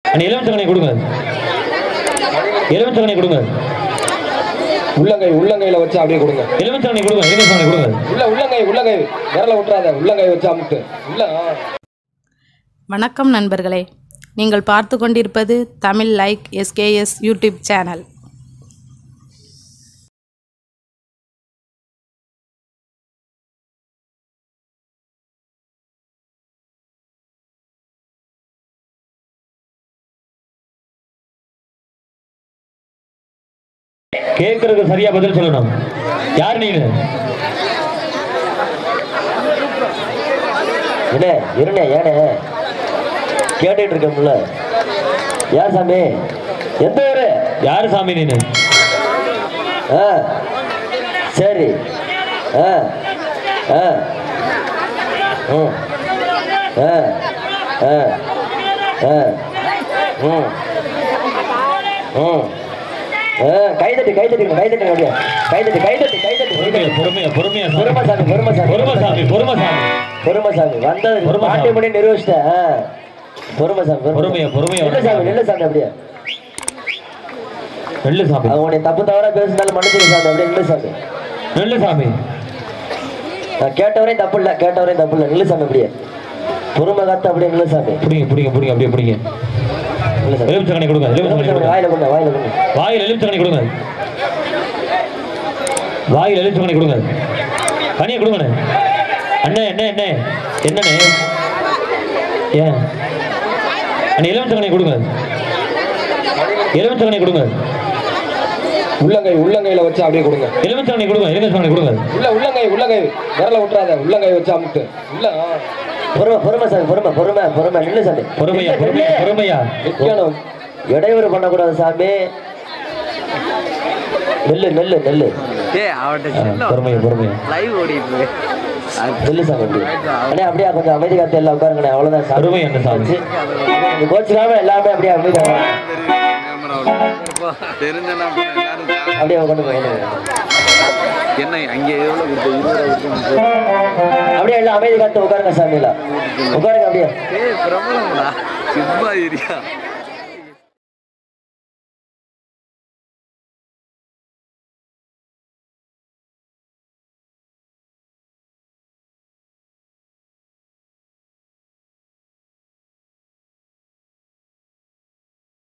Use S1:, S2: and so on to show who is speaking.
S1: அண்ணா எலுமிச்சங்கனை கொடுங்க எலுமிச்சங்கனை கொடுங்க
S2: உள்ளங்கை உள்ளங்கையில வச்சு அப்படியே கொடுங்க
S1: எலுமிச்சங்கனை கொடுங்க எலுமிச்சங்கனை கொடுங்க
S2: உள்ள உள்ளங்கை உள்ளங்கை விரல விட்டுறாத உள்ளங்கை வச்சு அமுட்டு உள்ள ஆ.
S3: வணக்கம் நண்பர்களே நீங்கள் பார்த்து கொண்டிருப்பது Tamil like SKS YouTube channel
S1: கேட்கறதுக்கு சரியா பதில் சொல்லணும் யார் நீங்க
S4: என்ன இருண்ணே ஏனே கேட்டுட்டு இருக்கோம்ல யார் சாமி எந்த ஊரு
S1: யாரு சாமி நீனு
S4: ஆ சரி ஆ ஆ ம் ஆ ஆ ஆ ம் ம் ஆ கைதட்டு கைதட்டுங்க கைதட்டுங்க அப்படியே கைதட்டு கைதட்டு கைதட்டு
S1: பொறுமையா பொறுமையா பொறுமையா
S4: பொறுமை
S1: சாமி
S4: சாமி பொறுமை சாமி
S1: பொறுமை சாமி பொறுமை சாமி
S4: பொறுமை சாமி வந்தது
S1: பொறுமை சாமி.
S4: பாட்டி மணி நிர்வகிச்சிட்டேன் ஆ. பொறுமை சாமி
S1: பொறுமையா, பொறுமையா
S4: நில்லு சாமி நில்லு சாமி அப்படியே
S1: நெல்லு சாமி
S4: அவங்களுடைய தப்பு தவறா பேசினாலும் மன்னிச்சுக்க சாமி அப்படியே நில்லு சாமி
S1: நெல்லு சாமி
S4: நான் கேட்டவரையும் தப்பு இல்லை கேட்டவரையும் தப்பு இல்லை நில்லு சாமி அப்படியே பொறுமை காத்து அப்படியே நில்லு சாமி
S1: பிடிங்க பிடிங்க பிடிங்க அப்படியே பிடிங்க
S4: நில்லு சாமி
S1: எலுமிச்சங்கனை கொடுங்க எலுமிச்சங்கனை
S4: சாமி,
S1: கொடுங்க
S4: வாயில கொண்டு வாயில கொண்டு
S1: வாயில் எலுமிச்சங்கனை கொடுங்க வாயில் எலுமிச்சங்கனை கொடுங்க கனியை கொடுங்கண்ணே அண்ணே என்ன என்ன என்னண்ணே ஏன் அண்ணே எலுமிச்சங்கனை கொடுங்க எலுமிச்சங்கனை கொடுங்க
S2: உள்ளங்கை உள்ளங்கையில வச்சு அப்படியே கொடுங்க
S1: எலுமிச்சங்கனை கொடுங்க எலுமிச்சங்கனை கொடுங்க
S2: உள்ள உள்ளங்கை உள்ளங்கை விரல விட்டுறாத உள்ளங்கை வச்சு அமுட்டு உள்ள ஆ.
S4: பொறுமை பொறுமை சாமி பொறுமை பொறுமை பொறுமை நில்லு சாமி
S1: பொறுமையா
S4: நில்லு,
S1: பொறுமையா
S4: நில்லு.
S1: பொறுமையா
S2: நிக்கணும்
S4: இடையூறு பண்ணக்கூடாது சாமி நெல்லு நெல்லு நெல்லு
S5: ஏய் அவட்ட
S1: ஆ,
S5: சொல்ல
S1: பொறுமையா பொறுமையா
S5: லைவ் ஓடிட்டு இருக்கு. அது
S4: நெல்லு சாமி அப்படியே அண்ணே அப்படியே கொஞ்சம் அமைதி காத்து எல்லாம் உட்காருங்கண்ணே அவ்வளவுதான் சாமி
S1: பொறுமை என்ன சாமி
S4: நீ கோச்சுக்காம எல்லாமே அப்படியே அமைதியா வா.
S5: இப்போ தெரிஞ்சனா அப்புறம் எல்லாரும் ஜா-
S4: அப்படியே கொண்டு போய் என்ன
S5: என்ன அங்கே எவ்வளவு கொடுத்த இருபது ரூபா கொடுத்து முப்பது ரூபா.
S4: அப்படியே எல்லாம் அமைதி காத்து உட்காருங்க சாமியில உட்காருங்க அப்படியே
S5: ஏய் பிரபலம்டா சிப்பா ஏரியா